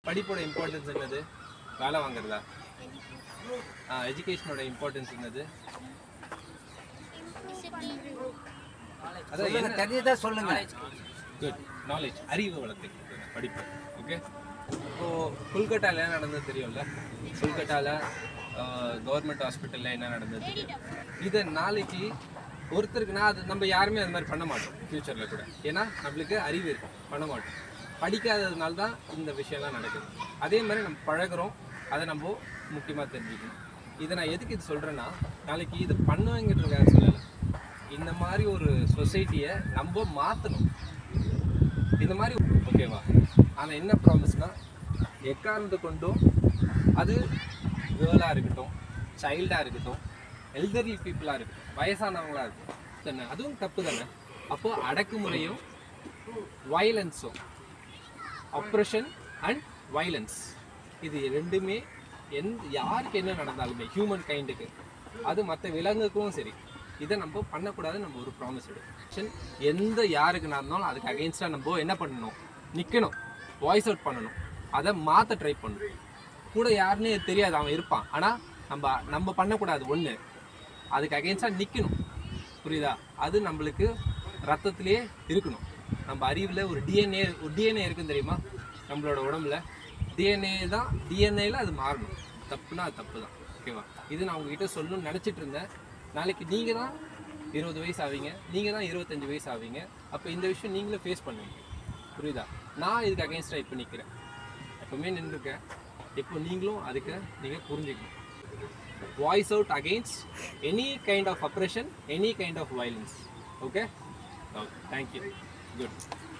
படிப்போட importance என்னது வேலை வாங்குறதா ஆ எஜுகேஷனோட இம்பார்ட்டன்ஸ் என்னது அதான் சொல்லுங்க என்ன தெரிஞ்சதா சொல்லுங்க குட் நாலேஜ் அறிவு வளர்த்துக்கிறது படிப்பு ஓகே இப்போ கொல்கட்டால என்ன நடந்தது தெரியும்ல கொல்கட்டால கவர்மெண்ட் ஹாஸ்பிட்டல்ல என்ன நடந்தது தெரியும் இதை நாளைக்கு ஒருத்தருக்கு நான் அது நம்ம யாருமே அது மாதிரி பண்ண மாட்டோம் ஃப்யூச்சரில் கூட ஏன்னா நம்மளுக்கு அறிவு இருக்கும் பண்ண மாட்டோம் படிக்காததுனால தான் இந்த விஷயம்லாம் நடக்குது அதே மாதிரி நம்ம பழகுறோம் அதை நம்ம முக்கியமாக தெரிஞ்சுக்கணும் இதை நான் எதுக்கு இது சொல்கிறேன்னா நாளைக்கு இது பண்ணுவேங்கிறதுக்காக சொல்லலை இந்த மாதிரி ஒரு சொசைட்டியை நம்ம மாற்றணும் இந்த மாதிரி ஓகேவா ஆனால் என்ன ப்ராமிஸ்னா எக்காரணத்தை கொண்டும் அது கேர்ளாக இருக்கட்டும் சைல்டாக இருக்கட்டும் எல்டர்லி பீப்புளாக இருக்கட்டும் வயசானவங்களாக இருக்கட்டும் தானே அதுவும் தப்பு தானே அப்போ அடக்குமுறையும் வயலன்ஸும் அப்ரெஷன் அண்ட் வயலன்ஸ் இது ரெண்டுமே எந் யாருக்கு என்ன நடந்தாலுமே ஹியூமன் கைண்டுக்கு அது மற்ற விலங்குக்கும் சரி இதை நம்ம பண்ணக்கூடாது நம்ம ஒரு ப்ராமிஸ் எடுக்கணும் எந்த யாருக்கு நடந்தாலும் அதுக்கு அகெயின்ஸ்டாக நம்ம என்ன பண்ணணும் நிற்கணும் வாய்ஸ் அவுட் பண்ணணும் அதை மாற்ற ட்ரை பண்ணணும் கூட யாருன்னே தெரியாது அவன் இருப்பான் ஆனால் நம்ம நம்ம பண்ணக்கூடாது ஒன்று அதுக்கு அகெயின்ஸ்டாக நிற்கணும் புரியுதா அது நம்மளுக்கு ரத்தத்திலே இருக்கணும் நம்ம அறிவில் ஒரு டிஎன்ஏ ஒரு டிஎன்ஏ இருக்குன்னு தெரியுமா நம்மளோட உடம்புல டிஎன்ஏ தான் டிஎன்ஏல அது மாறணும் தப்புனா அது தப்பு தான் ஓகேவா இது நான் உங்ககிட்ட சொல்லணும்னு நினச்சிட்டு இருந்தேன் நாளைக்கு நீங்கள் தான் இருபது வயசு ஆவீங்க நீங்கள் தான் இருபத்தஞ்சு வயசு ஆவீங்க அப்போ இந்த விஷயம் நீங்களும் ஃபேஸ் பண்ணுவீங்க புரியுதா நான் இதுக்கு அகேன்ஸ்டாக இப்போ நிற்கிறேன் எப்பவுமே நின்றுருக்கேன் இப்போ நீங்களும் அதுக்கு நீங்கள் புரிஞ்சுக்கணும் voice out against any kind of oppression any kind of violence okay okay thank you good